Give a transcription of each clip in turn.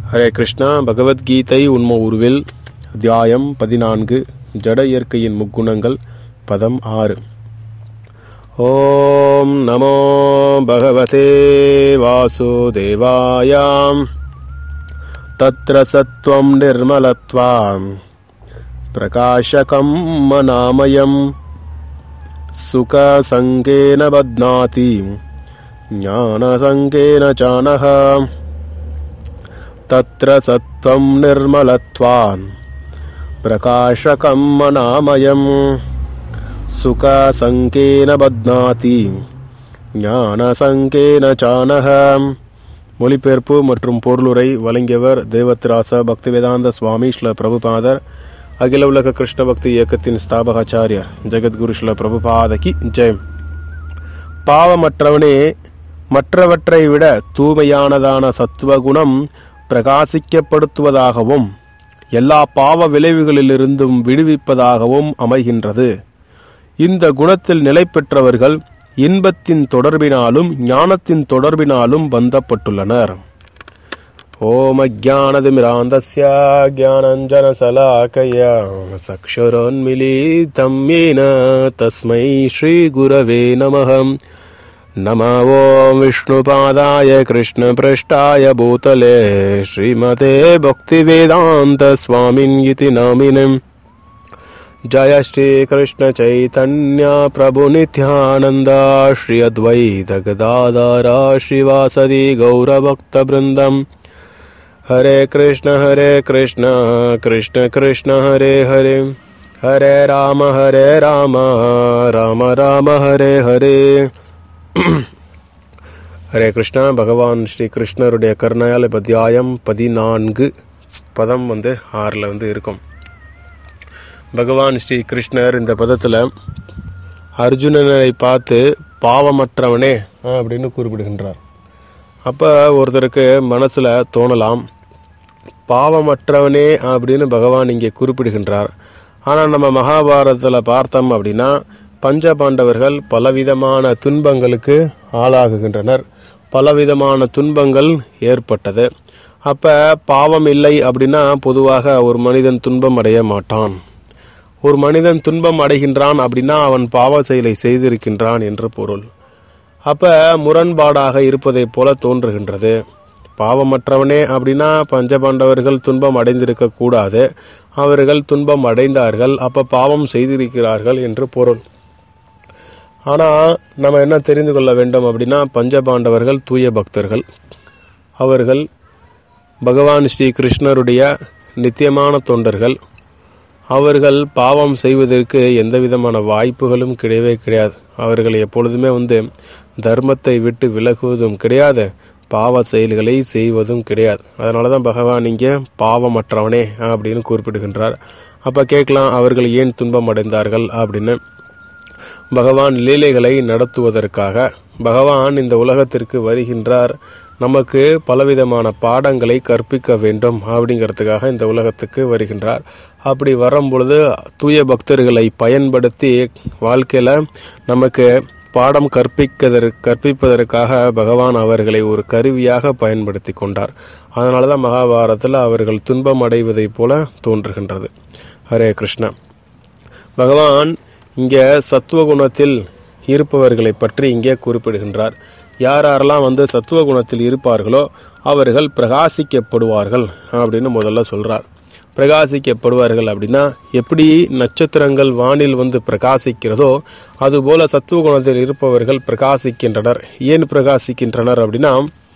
ஹரே கிருஷ்ணா பகவத்கீதை உண்ம உருவில் அத்தியாயம் பதினான்கு ஜட இயற்கையின் முக்குணங்கள் பதம் ஆறு ஓம் நமோ பகவதே வாசுதேவாயாம் தத்ர சத்வம் நிர்மலத்வாம் பிரகாஷகம் மனாமயம் சுகசங்கேன பத்னாதி ஞானசங்கேன சானः तत्र सत्त्वं निर्मलत्वान् प्रकाशकं मनामयं सुखसङ्केन बध्नाति ஞானசங்கேன சானக மொழிபெயர்ப்பு மற்றும் பொருளுரை வழங்கியவர் தேவத்ராச பக்திவேதாந்த சுவாமி ஸ்ல பிரபுபாதர் அகில உலக கிருஷ்ண பக்தி இயக்கத்தின் ஸ்தாபகாச்சாரியர் ஜெகத்குரு ஸ்ல பிரபுபாதகி ஜெயம் பாவமற்றவனே மற்றவற்றை விட தூய்மையானதான சத்துவகுணம் பிரகாசிக்கப்படுத்துவதாகவும் எல்லா பாவ விளைவுகளிலிருந்தும் விடுவிப்பதாகவும் அமைகின்றது இந்த குணத்தில் நிலை பெற்றவர்கள் இன்பத்தின் தொடர்பினாலும் ஞானத்தின் தொடர்பினாலும் பந்தப்பட்டுள்ளனர் ஓம் அஜானதிமிராந்தஸ்ய ஜானஞ்சனசலாக்கய சக்ஷுரோன்மிலிதம் येन தஸ்மை ஸ்ரீகுரவே நமகம் नम ॐ विष्णुपादाय कृष्णपृष्ठाय भूतले श्रीमते भक्तिवेदान्तस्वामिन् इति नामिनम् जय श्रीकृष्णचैतन्य प्रभुनित्यानन्द श्री अद्वैतगदाधर श्रीवासदि गौरभक्तवृन्दम् हरे कृष्ण हरे कृष्ण कृष्ण कृष्ण हरे हरे हरे राम हरे राम राम राम हरे हरे ஹரே கிருஷ்ணா பகவான் ஸ்ரீ கிருஷ்ணருடைய கருணையால் இப்போ அத்தியாயம் பதினான்கு பதம் வந்து ஆறில் வந்து இருக்கும் பகவான் ஸ்ரீ கிருஷ்ணர் இந்த பதத்தில் அர்ஜுனனை பார்த்து பாவமற்றவனே அப்படின்னு குறிப்பிடுகின்றார் அப்போ ஒருத்தருக்கு மனசில் தோணலாம் பாவமற்றவனே அப்படின்னு பகவான் இங்கே குறிப்பிடுகின்றார் ஆனால் நம்ம மகாபாரதத்தில் பார்த்தோம் அப்படின்னா பஞ்ச பாண்டவர்கள் பலவிதமான துன்பங்களுக்கு ஆளாகுகின்றனர் பலவிதமான துன்பங்கள் ஏற்பட்டது அப்ப பாவம் இல்லை அப்படின்னா பொதுவாக ஒரு மனிதன் துன்பம் அடைய மாட்டான் ஒரு மனிதன் துன்பம் அடைகின்றான் அப்படின்னா அவன் பாவ செயலை செய்திருக்கின்றான் என்று பொருள் அப்ப முரண்பாடாக இருப்பதை போல தோன்றுகின்றது பாவமற்றவனே அப்படின்னா பஞ்சபாண்டவர்கள் துன்பம் அடைந்திருக்க கூடாது அவர்கள் துன்பம் அடைந்தார்கள் அப்ப பாவம் செய்திருக்கிறார்கள் என்று பொருள் ஆனால் நம்ம என்ன தெரிந்து கொள்ள வேண்டும் அப்படின்னா பஞ்சபாண்டவர்கள் தூய பக்தர்கள் அவர்கள் பகவான் ஸ்ரீ கிருஷ்ணருடைய நித்தியமான தொண்டர்கள் அவர்கள் பாவம் செய்வதற்கு எந்த விதமான வாய்ப்புகளும் கிடையவே கிடையாது அவர்கள் எப்பொழுதுமே வந்து தர்மத்தை விட்டு விலகுவதும் கிடையாது பாவ செயல்களை செய்வதும் கிடையாது அதனால தான் பகவான் இங்கே பாவமற்றவனே அப்படின்னு குறிப்பிடுகின்றார் அப்போ கேட்கலாம் அவர்கள் ஏன் துன்பம் அடைந்தார்கள் அப்படின்னு பகவான் லீலைகளை நடத்துவதற்காக பகவான் இந்த உலகத்திற்கு வருகின்றார் நமக்கு பலவிதமான பாடங்களை கற்பிக்க வேண்டும் அப்படிங்கிறதுக்காக இந்த உலகத்துக்கு வருகின்றார் அப்படி வரும் பொழுது தூய பக்தர்களை பயன்படுத்தி வாழ்க்கையில் நமக்கு பாடம் கற்பிக்கதற்கு கற்பிப்பதற்காக பகவான் அவர்களை ஒரு கருவியாக பயன்படுத்தி கொண்டார் அதனால தான் மகாபாரதத்தில் அவர்கள் துன்பம் அடைவதைப் போல தோன்றுகின்றது ஹரே கிருஷ்ணா பகவான் இங்கே சத்துவகுணத்தில் இருப்பவர்களை பற்றி இங்கே குறிப்பிடுகின்றார் யார் யாரெல்லாம் வந்து சத்துவகுணத்தில் இருப்பார்களோ அவர்கள் பிரகாசிக்கப்படுவார்கள் அப்படின்னு முதல்ல சொல்றார் பிரகாசிக்கப்படுவார்கள் அப்படின்னா எப்படி நட்சத்திரங்கள் வானில் வந்து பிரகாசிக்கிறதோ அதுபோல சத்துவகுணத்தில் இருப்பவர்கள் பிரகாசிக்கின்றனர் ஏன் பிரகாசிக்கின்றனர் அப்படின்னா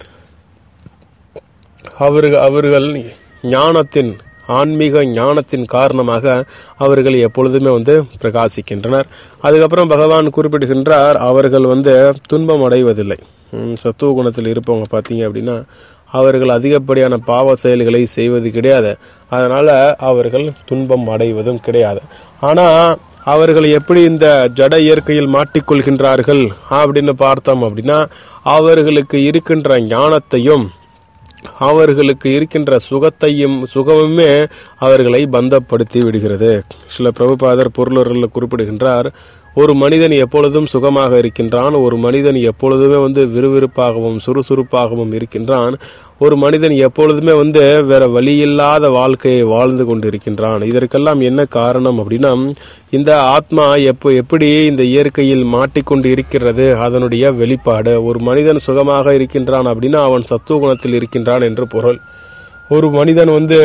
அவர்கள் அவர்கள் ஞானத்தின் ஆன்மீக ஞானத்தின் காரணமாக அவர்கள் எப்பொழுதுமே வந்து பிரகாசிக்கின்றனர் அதுக்கப்புறம் பகவான் குறிப்பிடுகின்றார் அவர்கள் வந்து துன்பம் அடைவதில்லை சத்துவ குணத்தில் இருப்பவங்க பார்த்தீங்க அப்படின்னா அவர்கள் அதிகப்படியான பாவ செயல்களை செய்வது கிடையாது அதனால அவர்கள் துன்பம் அடைவதும் கிடையாது ஆனால் அவர்கள் எப்படி இந்த ஜட இயற்கையில் மாட்டிக்கொள்கின்றார்கள் அப்படின்னு பார்த்தோம் அப்படின்னா அவர்களுக்கு இருக்கின்ற ஞானத்தையும் அவர்களுக்கு இருக்கின்ற சுகத்தையும் சுகமுமே அவர்களை பந்தப்படுத்தி விடுகிறது சில பிரபுபாதர் பொருளர்களில் குறிப்பிடுகின்றார் ஒரு மனிதன் எப்பொழுதும் சுகமாக இருக்கின்றான் ஒரு மனிதன் எப்பொழுதுமே வந்து விறுவிறுப்பாகவும் சுறுசுறுப்பாகவும் இருக்கின்றான் ஒரு மனிதன் எப்பொழுதுமே வந்து வேற வழியில்லாத வாழ்க்கையை வாழ்ந்து கொண்டிருக்கின்றான் இதற்கெல்லாம் என்ன காரணம் அப்படின்னா இந்த ஆத்மா எப்போ எப்படி இந்த இயற்கையில் மாட்டிக்கொண்டு இருக்கிறது அதனுடைய வெளிப்பாடு ஒரு மனிதன் சுகமாக இருக்கின்றான் அப்படின்னா அவன் சத்துவ குணத்தில் இருக்கின்றான் என்று பொருள் ஒரு மனிதன் வந்து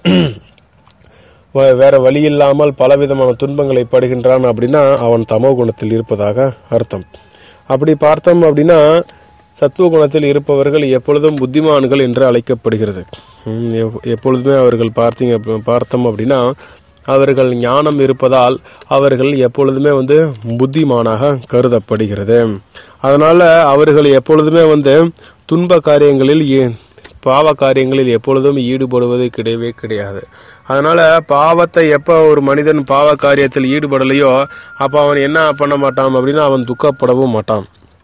வ- வேற வழி இல்லாமல் பலவிதமான துன்பங்களை படுகின்றான் அப்படின்னா அவன் தமோ குணத்தில் இருப்பதாக அர்த்தம் அப்படி பார்த்தோம் அப்படின்னா சத்துவ குணத்தில் இருப்பவர்கள் எப்பொழுதும் புத்திமான்கள் என்று அழைக்கப்படுகிறது ம், எப்- எப்பொழுதுமே அவர்கள் பார்த்தீங்க அப்ப- பார்த்தோம் அப்படின்னா அவர்கள் ஞானம் இருப்பதால் அவர்கள் எப்பொழுதுமே வந்து புத்திமானாக கருதப்படுகிறது அதனால அவர்கள் எப்பொழுதுமே வந்து துன்ப காரியங்களில் ஈ- பாவ காரியங்களில் எப்பொழுதும் ஈடுபடுவது கிடையவே கிடையாது அதனால பாவத்தை எப்போ ஒரு மனிதன் பாவ காரியத்தில் ஈடுபடலையோ அப்போ அவன் என்ன பண்ண மாட்டான் அப்படின்னா அவன் துக்கப்படவும் மாட்டான்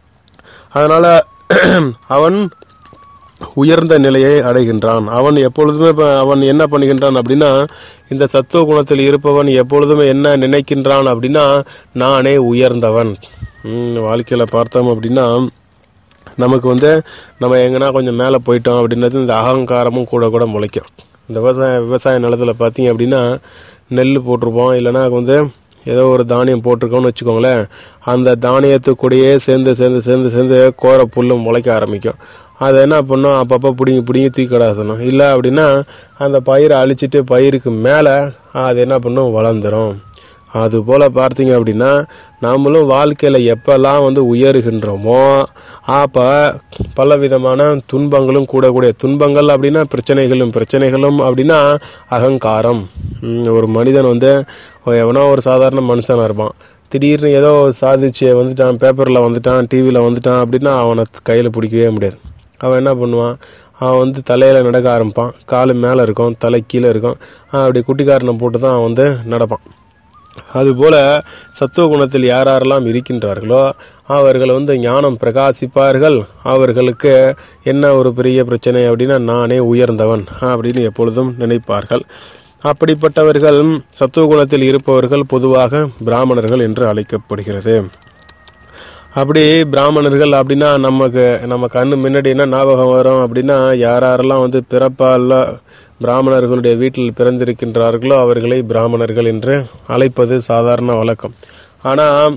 அதனால அவன் உயர்ந்த நிலையை அடைகின்றான் அவன் எப்பொழுதுமே ப- அவன் என்ன பண்ணுகின்றான் அப்படின்னா இந்த சத்துவ குணத்தில் இருப்பவன் எப்பொழுதுமே என்ன நினைக்கின்றான் அப்படின்னா நானே உயர்ந்தவன் ம், வாழ்க்கையில பார்த்தோம் அப்படின்னா நமக்கு வந்து நம்ம எங்கன்னா கொஞ்சம் மேலே போயிட்டோம் அப்படின்றது இந்த அகங்காரமும் கூட கூட முளைக்கும் இந்த விவசாய விவசாய நிலத்துல பார்த்தீங்க அப்படின்னா நெல் போட்டிருப்போம் இல்லைன்னா வந்து ஏதோ ஒரு தானியம் போட்டிருக்கோம்னு வச்சுக்கோங்களேன் அந்த தானியத்து கூடயே சேர்ந்து சேர்ந்து சேர்ந்து சேர்ந்து கோர புல்லு முளைக்க ஆரம்பிக்கும் அதை என்ன பண்ணோம் அப்பப்போ பிடிங்கி பிடிங்கி தூக்கிடாசணும் இல்லை அப்படின்னா அந்த பயிரை அழிச்சிட்டு பயிருக்கு மேலே அது என்ன பண்ணும் வளர்ந்துரும் அது போல பார்த்தீங்க அப்படின்னா நாமளும் வாழ்க்கையில எப்பெல்லாம் வந்து உயருகின்றோமோ அப்ப பல விதமான துன்பங்களும் கூட கூடிய துன்பங்கள் அப்படின்னா பிரச்சனைகளும் பிரச்சனைகளும் அப்படின்னா அகங்காரம் ம், ஒரு மனிதன் வந்து எவனோ ஒரு சாதாரண மனுஷனா இருப்பான் திடீர்னு ஏதோ சாதிச்சு வந்துட்டான் பேப்பரில் வந்துட்டான் டிவியில் வந்துட்டான் அப்படின்னா அவனை கையில் பிடிக்கவே முடியாது அவன் என்ன பண்ணுவான் அவன் வந்து தலையில் நடக்க ஆரம்பிப்பான் காலு மேலே இருக்கும் தலை கீழே இருக்கும் அவன் அப்படி குட்டிக்காரனை போட்டு தான் அவன் வந்து நடப்பான் அதுபோல சத்துவ குணத்தில் யார் யாரெல்லாம் இருக்கின்றார்களோ அவர்கள் வந்து ஞானம் பிரகாசிப்பார்கள் அவர்களுக்கு என்ன ஒரு பெரிய பிரச்சனை அப்படின்னா நானே உயர்ந்தவன் அப்படின்னு எப்பொழுதும் நினைப்பார்கள் அப்படிப்பட்டவர்கள் சத்துவ குணத்தில் இருப்பவர்கள் பொதுவாக பிராமணர்கள் என்று அழைக்கப்படுகிறது அப்படி பிராமணர்கள் அப்படின்னா நமக்கு நம்ம கண்ணு முன்னாடி என்ன ஞாபகம் வரும் அப்படின்னா யார் யாரெல்லாம் வந்து பிறப்பால பிராமணர்களுடைய வீட்டில் பிறந்திருக்கின்றார்களோ அவர்களை பிராமணர்கள் என்று அழைப்பது சாதாரண வழக்கம் ஆனால்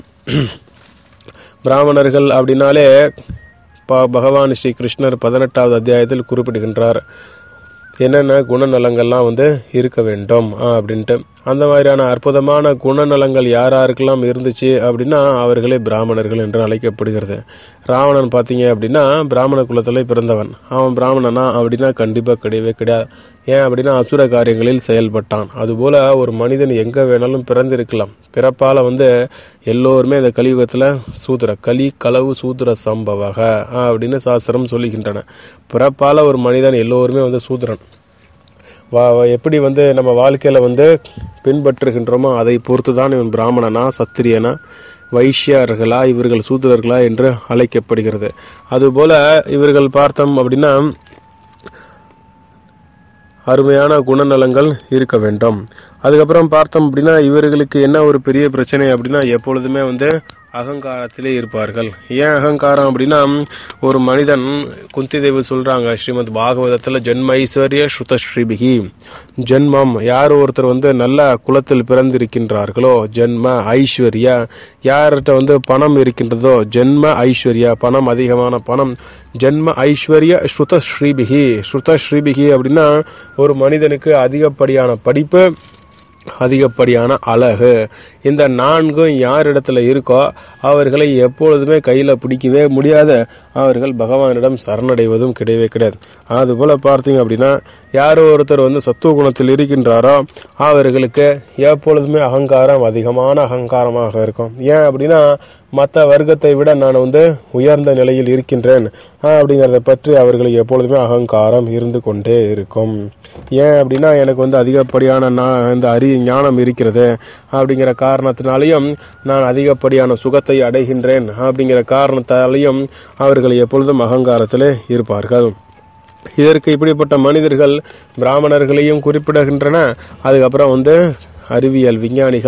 பிராமணர்கள் அப்படின்னாலே ப- பகவான் ஸ்ரீ கிருஷ்ணர் பதினெட்டாவது அத்தியாயத்தில் குறிப்பிடுகின்றார் என்னென்ன குணநலங்கள்லாம் வந்து இருக்க வேண்டும் ஆ, அப்படின்ட்டு அந்த மாதிரியான அற்புதமான குணநலங்கள் யார் யாருக்கெல்லாம் இருந்துச்சு அப்படின்னா அவர்களே பிராமணர்கள் என்று அழைக்கப்படுகிறது ராவணன் பார்த்தீங்க அப்படின்னா பிராமண குலத்தில் பிறந்தவன் அவன் பிராமணனா அப்படின்னா கண்டிப்பாக கிடையவே கிடையாது ஏன் அப்படின்னா அசுர காரியங்களில் செயல்பட்டான் அதுபோல ஒரு மனிதன் எங்கே வேணாலும் பிறந்திருக்கலாம் பிறப்பால வந்து எல்லோருமே இந்த கலியுகத்தில் சூத்திர கலி களவு சூத்திர சம்பவக ஆ, அப்படின்னு சாஸ்திரம் சொல்லுகின்றன பிறப்பால ஒரு மனிதன் எல்லோருமே வந்து சூத்திரன் வா வா- எப்படி வந்து நம்ம வாழ்க்கையில வந்து பின்பற்றுகின்றோமோ அதை பொறுத்து தான் இவன் பிராமணனா சத்திரியனா வைஷ்யர்களா இவர்கள் சூத்திரர்களா என்று அழைக்கப்படுகிறது அதுபோல இவர்கள் பார்த்தோம் அப்படின்னா அருமையான குணநலங்கள் இருக்க வேண்டும் அதுக்கப்புறம் பார்த்தோம் அப்படின்னா இவர்களுக்கு என்ன ஒரு பெரிய பிரச்சனை அப்படின்னா எப்பொழுதுமே வந்து அகங்காரத்திலே இருப்பார்கள் ஏன் அகங்காரம் அப்படின்னா ஒரு மனிதன் குந்தி தேவி சொல்றாங்க ஸ்ரீமத் பாகவதத்தில் ஜென்ம ஐஸ்வர்ய ஸ்ருத ஸ்ரீபிகி ஜென்மம் யார் ஒருத்தர் வந்து நல்ல குலத்தில் பிறந்திருக்கின்றார்களோ ஜென்ம ஐஸ்வர்யா யார்கிட்ட வந்து பணம் இருக்கின்றதோ ஜென்ம ஐஸ்வர்யா பணம் அதிகமான பணம் ஜென்ம ஐஸ்வர்ய ஸ்ருத ஸ்ரீபிகி ஸ்ருத ஸ்ரீபிகி அப்படின்னா ஒரு மனிதனுக்கு அதிகப்படியான படிப்பு அதிகப்படியான அழகு இந்த நான்கும் யாரிடத்துல இருக்கோ அவர்களை எப்பொழுதுமே கையில் பிடிக்கவே முடியாது அவர்கள் பகவானிடம் சரணடைவதும் கிடையவே கிடையாது அதுபோல் பார்த்தீங்க அப்படின்னா யாரோ ஒருத்தர் வந்து சத்துவ குணத்தில் இருக்கின்றாரோ அவர்களுக்கு எப்பொழுதுமே அகங்காரம் அதிகமான அகங்காரமாக இருக்கும் ஏன் அப்படின்னா மற்ற வர்க்கத்தை விட நான் வந்து உயர்ந்த நிலையில் இருக்கின்றேன் ஆஹ், அப்படிங்கிறத பற்றி அவர்களுக்கு எப்பொழுதுமே அகங்காரம் இருந்து கொண்டே இருக்கும் ஏன் அப்படின்னா எனக்கு வந்து அதிகப்படியான நான் இந்த அறி ஞானம் இருக்கிறது அப்படிங்கிற காரணத்தினாலையும் நான் அதிகப்படியான சுகத்தை அடைகின்றேன் அப்படிங்கிற காரணத்தாலையும் அவர்கள் எப்பொழுதும் அகங்காரத்திலே இருப்பார்கள் இதற்கு இப்படிப்பட்ட மனிதர்கள் பிராமணர்களையும் குறிப்பிடுகின்றன அதுக்கப்புறம் வந்து அறிவியல் விஞ்ஞானிகள்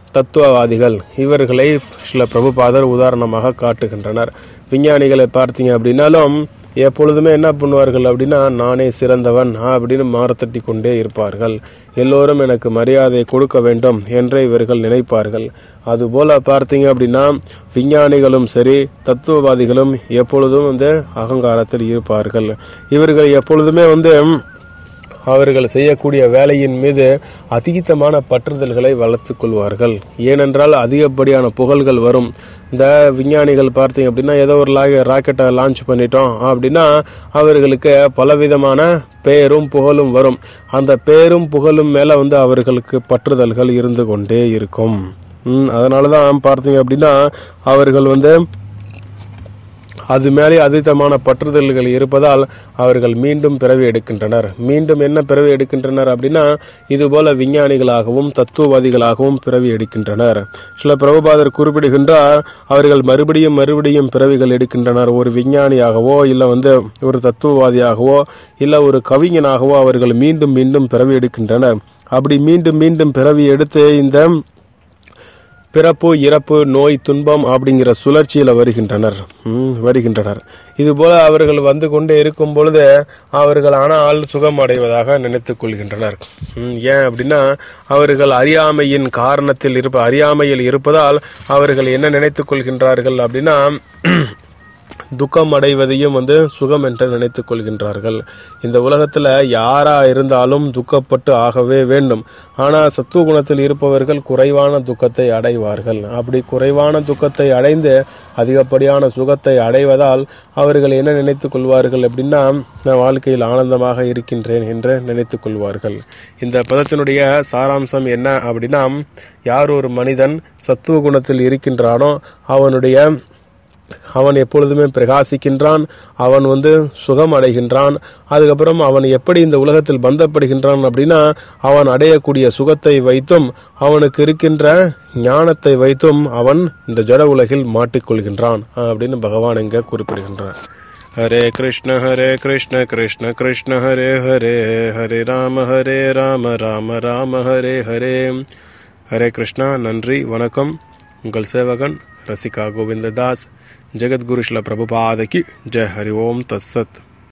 தத்துவவாதிகள் இவர்களை சில பிரபுபாதர் உதாரணமாக காட்டுகின்றனர் விஞ்ஞானிகளை பார்த்தீங்க அப்படின்னாலும் எப்பொழுதுமே என்ன பண்ணுவார்கள் அப்படின்னா நானே சிறந்தவன் அப்படின்னு மாறத்தட்டி கொண்டே இருப்பார்கள் எல்லோரும் எனக்கு மரியாதை கொடுக்க வேண்டும் என்று இவர்கள் நினைப்பார்கள் அதுபோல பார்த்தீங்க அப்படின்னா விஞ்ஞானிகளும் சரி தத்துவவாதிகளும் எப்பொழுதும் வந்து அகங்காரத்தில் இருப்பார்கள் இவர்கள் எப்பொழுதுமே வந்து அவர்கள் செய்யக்கூடிய வேலையின் மீது அதீதமான பற்றுதல்களை வளர்த்துக் கொள்வார்கள் ஏனென்றால் அதிகப்படியான புகழ்கள் வரும் இந்த விஞ்ஞானிகள் பார்த்தீங்க அப்படின்னா ஏதோ ஒரு ராக்கெட்டை லான்ச் பண்ணிட்டோம் அப்படின்னா அவர்களுக்கு பலவிதமான பெயரும் புகழும் வரும் அந்த பேரும் புகழும் மேல வந்து அவர்களுக்கு பற்றுதல்கள் இருந்து கொண்டே இருக்கும் அதனால தான் பார்த்தீங்க அப்படின்னா அவர்கள் வந்து அது மேலே அதீதமான பற்றுதல்கள் இருப்பதால் அவர்கள் மீண்டும் பிறவி எடுக்கின்றனர் மீண்டும் என்ன பிறவி எடுக்கின்றனர் அப்படின்னா இதுபோல விஞ்ஞானிகளாகவும் தத்துவவாதிகளாகவும் பிறவி எடுக்கின்றனர் சில பிரபுபாதர் குறிப்பிடுகின்றார் அவர்கள் மறுபடியும் மறுபடியும் பிறவிகள் எடுக்கின்றனர் ஒரு விஞ்ஞானியாகவோ இல்லை வந்து ஒரு தத்துவவாதியாகவோ இல்லை ஒரு கவிஞனாகவோ அவர்கள் மீண்டும் மீண்டும் பிறவி எடுக்கின்றனர் அப்படி மீண்டும் மீண்டும் பிறவி எடுத்து இந்த பிறப்பு இறப்பு நோய் துன்பம் அப்படிங்கிற சுழற்சியில் வருகின்றனர் வருகின்றனர் இதுபோல அவர்கள் வந்து கொண்டே இருக்கும் பொழுது அவர்கள் ஆனால் சுகம் அடைவதாக நினைத்துக் கொள்கின்றனர் ஏன் அப்படின்னா அவர்கள் அறியாமையின் காரணத்தில் இருப்ப அறியாமையில் இருப்பதால் அவர்கள் என்ன நினைத்துக் கொள்கின்றார்கள் அப்படின்னா துக்கம் அடைவதையும் வந்து சுகம் என்று நினைத்துக் கொள்கின்றார்கள் இந்த உலகத்துல யாரா இருந்தாலும் துக்கப்பட்டு ஆகவே வேண்டும் ஆனா சத்துவ குணத்தில் இருப்பவர்கள் குறைவான துக்கத்தை அடைவார்கள் அப்படி குறைவான துக்கத்தை அடைந்து அதிகப்படியான சுகத்தை அடைவதால் அவர்கள் என்ன நினைத்துக் கொள்வார்கள் அப்படின்னா நான் வாழ்க்கையில் ஆனந்தமாக இருக்கின்றேன் என்று நினைத்துக் கொள்வார்கள் இந்த பதத்தினுடைய சாராம்சம் என்ன அப்படின்னா யார் ஒரு மனிதன் சத்துவ குணத்தில் இருக்கின்றானோ அவனுடைய அவன் எப்பொழுதுமே பிரகாசிக்கின்றான் அவன் வந்து சுகம் அடைகின்றான் அதுக்கப்புறம் அவன் எப்படி இந்த உலகத்தில் பந்தப்படுகின்றான் அப்படின்னா அவன் அடையக்கூடிய சுகத்தை வைத்தும் அவனுக்கு இருக்கின்ற ஞானத்தை வைத்தும் அவன் இந்த ஜட உலகில் மாட்டிக்கொள்கின்றான் அப்படின்னு பகவான் இங்க குறிப்பிடுகின்றார் ஹரே கிருஷ்ண ஹரே கிருஷ்ண கிருஷ்ண கிருஷ்ண ஹரே ஹரே ஹரே ராம ஹரே ராம ராம ராம ஹரே ஹரே ஹரே கிருஷ்ணா நன்றி வணக்கம் உங்கள் சேவகன் ரசிகா கோவிந்ததாஸ் जगद्गुरु शिल प्रभुपाद की जय हरि ओम तत्सत